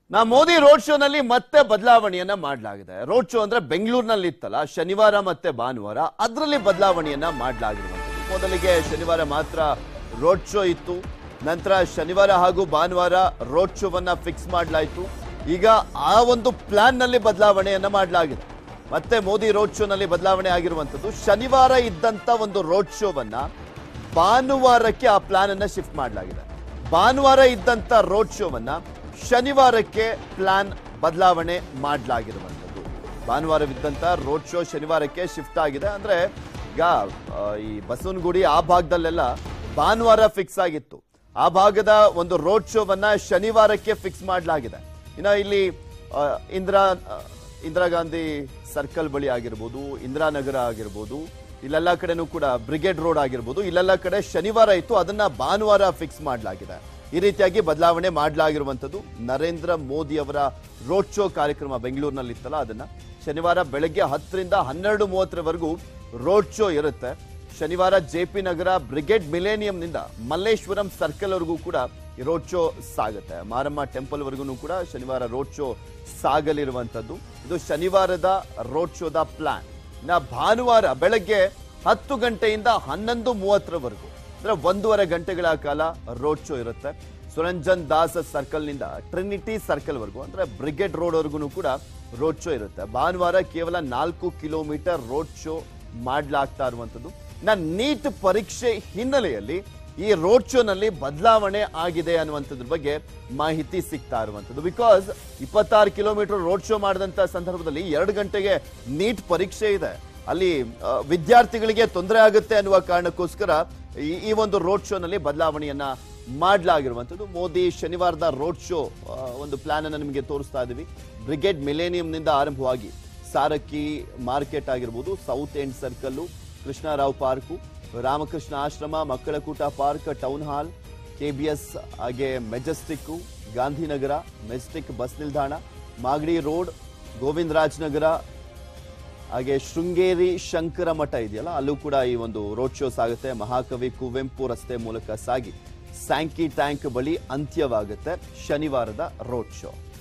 ನಾ ಮೋದಿ ರೋಡ್ ಶೋನಲ್ಲಿ ಮತ್ತೆ ಬದಲಾವಣೆಯನ್ನ ಮಾಡಲಾಗಿದೆ ರೋಡ್ ಶೋ ಅಂದ್ರೆ ಬೆಂಗಳೂರಿನಲ್ಲಿ ಇತ್ತಲ್ಲ ಶನಿವಾರ ಮತ್ತೆ ಭಾನುವಾರ ಅದರಲ್ಲಿ ಬದಲಾವಣೆಯನ್ನ ಮಾಡಲಾಗಿರುವಂಥದ್ದು ಮೊದಲಿಗೆ ಶನಿವಾರ ಮಾತ್ರ ರೋಡ್ ಶೋ ಇತ್ತು ನಂತರ ಶನಿವಾರ ಹಾಗೂ ಭಾನುವಾರ ರೋಡ್ ಶೋವನ್ನ ಫಿಕ್ಸ್ ಮಾಡಲಾಯಿತು ಈಗ ಆ ಒಂದು ಪ್ಲಾನ್ ನಲ್ಲಿ ಬದಲಾವಣೆಯನ್ನ ಮಾಡಲಾಗಿದೆ ಮತ್ತೆ ಮೋದಿ ರೋಡ್ ಶೋನಲ್ಲಿ ಬದಲಾವಣೆ ಆಗಿರುವಂಥದ್ದು ಶನಿವಾರ ಇದ್ದಂತ ಒಂದು ರೋಡ್ ಶೋವನ್ನ ಭಾನುವಾರಕ್ಕೆ ಆ ಪ್ಲಾನ್ ಅನ್ನ ಶಿಫ್ಟ್ ಮಾಡಲಾಗಿದೆ ಭಾನುವಾರ ಇದ್ದಂತ ರೋಡ್ ಶೋವನ್ನ ಶನಿವಾರಕ್ಕೆ ಪ್ಲಾನ್ ಬದಲಾವಣೆ ಮಾಡಲಾಗಿರುವಂಥದ್ದು ಭಾನುವಾರವಿದ್ದಂತ ರೋಡ್ ಶೋ ಶನಿವಾರಕ್ಕೆ ಶಿಫ್ಟ್ ಆಗಿದೆ ಅಂದ್ರೆ ಈಗ ಆ, ಈ ಬಸವನಗುಡಿ ಆ ಭಾಗದಲ್ಲೆಲ್ಲ ಭಾನುವಾರ ಫಿಕ್ಸ್ ಆಗಿತ್ತು ಆ ಭಾಗದ ಒಂದು ರೋಡ್ ಶೋವನ್ನ ಶನಿವಾರಕ್ಕೆ ಫಿಕ್ಸ್ ಮಾಡಲಾಗಿದೆ ಇನ್ನ ಇಲ್ಲಿ ಆ, ಇಂದಿರಾ ಆ, ಇಂದಿರಾ ಗಾಂಧಿ ಸರ್ಕಲ್ ಬಳಿ ಆಗಿರ್ಬೋದು ಇಂದಿರಾನಗರ ಆಗಿರ್ಬೋದು ಇಲ್ಲೆಲ್ಲ ಕಡೆನೂ ಕೂಡ ಬ್ರಿಗೇಡ್ ರೋಡ್ ಆಗಿರ್ಬೋದು ಇಲ್ಲೆಲ್ಲ ಕಡೆ ಶನಿವಾರ ಇತ್ತು ಅದನ್ನ ಭಾನುವಾರ ಫಿಕ್ಸ್ ಮಾಡಲಾಗಿದೆ ಈ ರೀತಿಯಾಗಿ ಬದಲಾವಣೆ ಮಾಡಲಾಗಿರುವಂಥದ್ದು ನರೇಂದ್ರ ಮೋದಿ ಅವರ ರೋಡ್ ಶೋ ಕಾರ್ಯಕ್ರಮ ಬೆಂಗಳೂರಿನಲ್ಲಿ ಇತ್ತಲ್ಲ ಅದನ್ನ ಶನಿವಾರ ಬೆಳಗ್ಗೆ ಹತ್ತರಿಂದ ಹನ್ನೆರಡು ಮೂವತ್ತರವರೆಗೂ ರೋಡ್ ಶೋ ಇರುತ್ತೆ ಶನಿವಾರ ಜೆ ಪಿ ನಗರ ಬ್ರಿಗೇಡ್ ಮಿಲೇನಿಯಂನಿಂದ ಮಲ್ಲೇಶ್ವರಂ ಸರ್ಕಲ್ ವರೆಗೂ ಕೂಡ ಈ ರೋಡ್ ಶೋ ಸಾಗುತ್ತೆ ಮಾರಮ್ಮ ಟೆಂಪಲ್ ವರೆಗೂ ಕೂಡ ಶನಿವಾರ ರೋಡ್ ಶೋ ಸಾಗಲಿರುವಂಥದ್ದು ಇದು ಶನಿವಾರದ ರೋಡ್ ಶೋದ ಪ್ಲಾನ್ ಇನ್ನ ಭಾನುವಾರ ಬೆಳಗ್ಗೆ ಹತ್ತು ಗಂಟೆಯಿಂದ ಹನ್ನೊಂದು ಮೂವತ್ತರವರೆಗೂ ಅಂದ್ರೆ ಒಂದೂವರೆ ಗಂಟೆಗಳ ಕಾಲ ರೋಡ್ ಶೋ ಇರುತ್ತೆ ಸುರಂಜನ್ ದಾಸ್ ಸರ್ಕಲ್ ನಿಂದ ಟ್ರಿನಿಟಿ ಸರ್ಕಲ್ ವರೆಗೂ ಅಂದ್ರೆ ಬ್ರಿಗೇಡ್ ರೋಡ್ ವರೆಗೂ ಕೂಡ ರೋಡ್ ಶೋ ಇರುತ್ತೆ ಭಾನುವಾರ ಕೇವಲ ನಾಲ್ಕು ಕಿಲೋಮೀಟರ್ ರೋಡ್ ಶೋ ಮಾಡ್ಲಾಗ್ತಾ ಇರುವಂತದ್ದು ಇನ್ನ ನೀಟ್ ಪರೀಕ್ಷೆ ಹಿನ್ನೆಲೆಯಲ್ಲಿ ಈ ರೋಡ್ ಶೋನಲ್ಲಿ ಬದಲಾವಣೆ ಆಗಿದೆ ಅನ್ನುವಂಥದ್ರ ಬಗ್ಗೆ ಮಾಹಿತಿ ಸಿಗ್ತಾ ಇರುವಂಥದ್ದು ಬಿಕಾಸ್ ಇಪ್ಪತ್ತಾರು ಕಿಲೋಮೀಟರ್ ರೋಡ್ ಶೋ ಮಾಡಿದಂತ ಸಂದರ್ಭದಲ್ಲಿ ಎರಡು ಗಂಟೆಗೆ ನೀಟ್ ಪರೀಕ್ಷೆ ಇದೆ ಅಲ್ಲಿ ಆ, ವಿದ್ಯಾರ್ಥಿಗಳಿಗೆ ತೊಂದರೆ ಆಗುತ್ತೆ ಅನ್ನುವ ಕಾರಣಕ್ಕೋಸ್ಕರ ಈ ಈ ಒಂದು ರೋಡ್ ಶೋನಲ್ಲಿ ಬದಲಾವಣೆಯನ್ನ ಮಾಡಲಾಗಿರುವಂಥದ್ದು ಮೋದಿ ಶನಿವಾರದ ರೋಡ್ ಶೋ ಆ, ಒಂದು ಪ್ಲಾನ್ ಅನ್ನು ನಿಮಗೆ ತೋರಿಸ್ತಾ ಇದೀವಿ ಬ್ರಿಗೇಡ್ ಮಿಲೇನಿಯಂನಿಂದ ಆರಂಭವಾಗಿ ಸಾರಕ್ಕಿ ಮಾರ್ಕೆಟ್ ಆಗಿರ್ಬೋದು south end circle Krishnarao park Ramakrishna Ashrama ಮಕ್ಕಳ ಕೂಟ ಪಾರ್ಕ್ ಟೌನ್ ಹಾಲ್ ಕೆಬಿಎಸ್ ಹಾಗೆ ಮೆಜೆಸ್ಟಿಕ್ಕು ಗಾಂಧಿನಗರ ಮೆಜೆಸ್ಟಿಕ್ ಬಸ್ ನಿಲ್ದಾಣ ಮಾಗಡಿ ರೋಡ್ ಗೋವಿಂದ ರಾಜನಗರ ಹಾಗೆ ಶೃಂಗೇರಿ ಶಂಕರ ಮಠ ಇದೆಯಲ್ಲ ಅಲ್ಲೂ ಕೂಡ ಈ ಒಂದು ರೋಡ್ ಶೋ ಸಾಗುತ್ತೆ ಮಹಾಕವಿ ಕುವೆಂಪು ರಸ್ತೆ ಮೂಲಕ ಸಾಗಿ ಸ್ಯಾಂಕಿ ಟ್ಯಾಂಕ್ ಬಳಿ ಅಂತ್ಯವಾಗುತ್ತೆ ಶನಿವಾರದ ರೋಡ್ ಶೋ